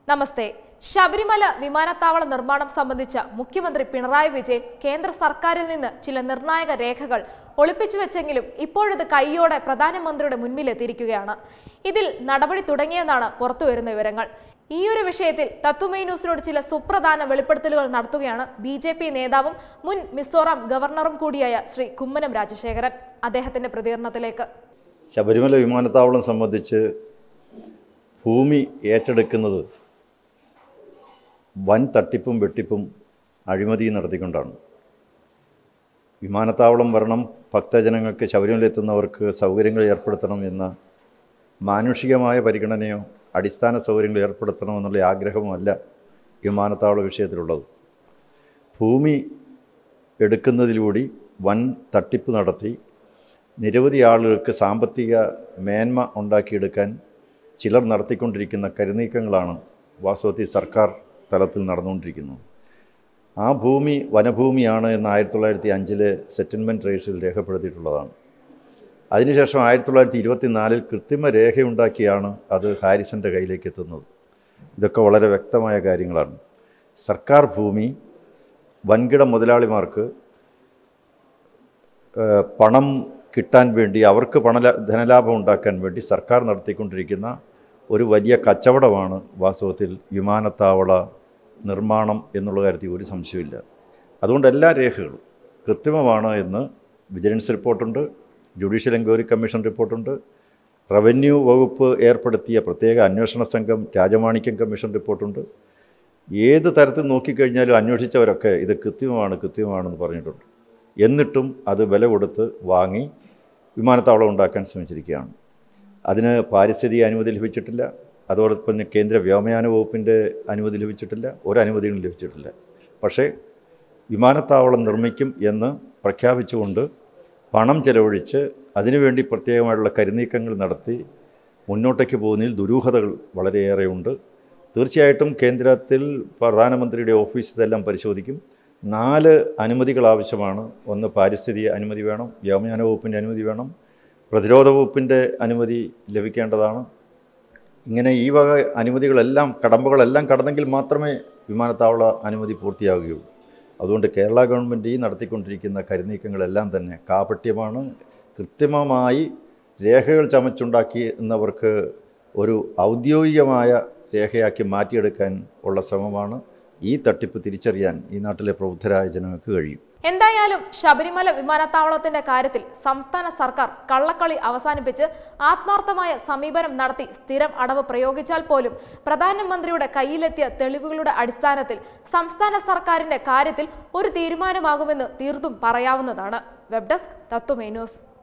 നമസ്തേ ശബരിമല വിമാനത്താവള നിർമ്മാണം സംബന്ധിച്ച മുഖ്യമന്ത്രി പിണറായി വിജയൻ കേന്ദ്ര സർക്കാരിൽ നിന്ന് ചില നിർണായക രേഖകൾ ഒളിപ്പിച്ചു വെച്ചെങ്കിലും ഇപ്പോഴിത് കൈയോടെ പ്രധാനമന്ത്രിയുടെ മുൻപിലെത്തിയിരിക്കുകയാണ് ഇതിൽ നടപടി തുടങ്ങിയെന്നാണ് പുറത്തുവരുന്ന വിവരങ്ങൾ ഈ ഒരു വിഷയത്തിൽ തത്തുമൈ ന്യൂസിനോട് ചില സുപ്രധാന വെളിപ്പെടുത്തലുകൾ നടത്തുകയാണ് ബി ജെ പി നേതാവും മുൻ മിസോറാം ഗവർണറും കൂടിയായ ശ്രീ കുമ്മനം രാജശേഖരൻ അദ്ദേഹത്തിന്റെ പ്രതികരണത്തിലേക്ക് ശബരിമല വിമാനത്താവളം സംബന്ധിച്ച് ഭൂമി ഏറ്റെടുക്കുന്നത് വൻ തട്ടിപ്പും വെട്ടിപ്പും അഴിമതിയും നടത്തിക്കൊണ്ടാണ് വിമാനത്താവളം വരണം ഭക്തജനങ്ങൾക്ക് ശബരിമലയെത്തുന്നവർക്ക് സൗകര്യങ്ങൾ ഏർപ്പെടുത്തണം എന്ന മാനുഷികമായ പരിഗണനയോ അടിസ്ഥാന സൗകര്യങ്ങൾ ഏർപ്പെടുത്തണമെന്നുള്ള ആഗ്രഹമല്ല വിമാനത്താവള വിഷയത്തിലുള്ളത് ഭൂമി എടുക്കുന്നതിലൂടെ വൻ തട്ടിപ്പ് നടത്തി നിരവധി ആളുകൾക്ക് സാമ്പത്തിക മേന്മ ഉണ്ടാക്കിയെടുക്കാൻ ചിലർ നടത്തിക്കൊണ്ടിരിക്കുന്ന കരുനീക്കങ്ങളാണ് വാസ്തവത്തിൽ സർക്കാർ തലത്തിൽ നടന്നുകൊണ്ടിരിക്കുന്നത് ആ ഭൂമി വനഭൂമിയാണ് എന്ന് ആയിരത്തി തൊള്ളായിരത്തി അഞ്ചിലെ സെറ്റിൽമെൻറ്റ് രജിസ്റ്ററിൽ രേഖപ്പെടുത്തിയിട്ടുള്ളതാണ് അതിനുശേഷം ആയിരത്തി തൊള്ളായിരത്തി ഇരുപത്തിനാലിൽ കൃത്രിമ രേഖയുണ്ടാക്കിയാണ് അത് ഹാരിസൻ്റെ കയ്യിലേക്ക് എത്തുന്നത് ഇതൊക്കെ വളരെ വ്യക്തമായ കാര്യങ്ങളാണ് സർക്കാർ ഭൂമി വൻകിട മുതലാളിമാർക്ക് ഏഹ്, പണം കിട്ടാൻ വേണ്ടി അവർക്ക് പണ ധനലാഭം ഉണ്ടാക്കാൻ വേണ്ടി സർക്കാർ നടത്തിക്കൊണ്ടിരിക്കുന്ന ഒരു വലിയ കച്ചവടമാണ് വാസ്തവത്തിൽ വിമാനത്താവള നിർമ്മാണം എന്നുള്ള കാര്യത്തിൽ ഒരു സംശയമില്ല അതുകൊണ്ട് എല്ലാ രേഖകളും കൃത്രിമമാണ് എന്ന് വിജിലൻസ് റിപ്പോർട്ടുണ്ട് ജുഡീഷ്യൽ എൻക്വയറി കമ്മീഷൻ റിപ്പോർട്ടുണ്ട് റവന്യൂ വകുപ്പ് ഏർപ്പെടുത്തിയ പ്രത്യേക അന്വേഷണ സംഘം രാജമാണിക്യം കമ്മീഷൻ റിപ്പോർട്ടുണ്ട് ഏത് തരത്തിൽ നോക്കിക്കഴിഞ്ഞാലും അന്വേഷിച്ചവരൊക്കെ ഇത് കൃത്രിമമാണ് കൃത്രിമമാണെന്ന് പറഞ്ഞിട്ടുണ്ട് എന്നിട്ടും അത് വില കൊടുത്ത് വാങ്ങി വിമാനത്താവളം ഉണ്ടാക്കാൻ ശ്രമിച്ചിരിക്കുകയാണ് അതിന് പാരിസ്ഥിതിക അനുമതി ലഭിച്ചിട്ടില്ല അതോടൊപ്പം തന്നെ കേന്ദ്ര വ്യോമയാന വകുപ്പിൻ്റെ അനുമതി ലഭിച്ചിട്ടില്ല ഒരു അനുമതിയും ലഭിച്ചിട്ടില്ല പക്ഷേ വിമാനത്താവളം നിർമ്മിക്കും എന്ന് പ്രഖ്യാപിച്ചുകൊണ്ട് പണം ചെലവഴിച്ച് അതിനുവേണ്ടി പ്രത്യേകമായിട്ടുള്ള കരുനീക്കങ്ങൾ നടത്തി മുന്നോട്ടേക്ക് പോകുന്നതിൽ ദുരൂഹതകൾ വളരെയേറെയുണ്ട് തീർച്ചയായിട്ടും കേന്ദ്രത്തിൽ പ്രധാനമന്ത്രിയുടെ ഓഫീസ് ഇതെല്ലാം പരിശോധിക്കും നാല് അനുമതികൾ ആവശ്യമാണ് ഒന്ന് പാരിസ്ഥിതിക അനുമതി വേണം വ്യോമയാന വകുപ്പിൻ്റെ അനുമതി വേണം പ്രതിരോധ വകുപ്പിൻ്റെ അനുമതി ലഭിക്കേണ്ടതാണ് ഇങ്ങനെ ഈ വക അനുമതികളെല്ലാം കടമ്പകളെല്ലാം കടന്നെങ്കിൽ മാത്രമേ വിമാനത്താവള അനുമതി പൂർത്തിയാവുകയുള്ളൂ അതുകൊണ്ട് കേരള ഗവൺമെൻറ് ഈ നടത്തിക്കൊണ്ടിരിക്കുന്ന കരുനീക്കങ്ങളെല്ലാം തന്നെ കാപട്യമാണ് കൃത്രിമമായി രേഖകൾ ചമച്ചുണ്ടാക്കി എന്നവർക്ക് ഒരു ഔദ്യോഗികമായ രേഖയാക്കി മാറ്റിയെടുക്കാൻ ഉള്ള ശ്രമമാണ് ഈ തട്ടിപ്പ് തിരിച്ചറിയാൻ ഈ നാട്ടിലെ പ്രബുദ്ധരായ ജനങ്ങൾക്ക് കഴിയും എന്തായാലും ശബരിമല വിമാനത്താവളത്തിന്റെ കാര്യത്തിൽ സംസ്ഥാന സർക്കാർ കള്ളക്കളി അവസാനിപ്പിച്ച് ആത്മാർത്ഥമായ സമീപനം നടത്തി സ്ഥിരം അടവ് പ്രയോഗിച്ചാൽ പോലും പ്രധാനമന്ത്രിയുടെ കയ്യിലെത്തിയ തെളിവുകളുടെ അടിസ്ഥാനത്തിൽ സംസ്ഥാന സർക്കാരിന്റെ കാര്യത്തിൽ ഒരു തീരുമാനമാകുമെന്ന് തീർത്തും പറയാവുന്നതാണ് വെബ് ഡെസ്ക് തത്വമേ ന്യൂസ്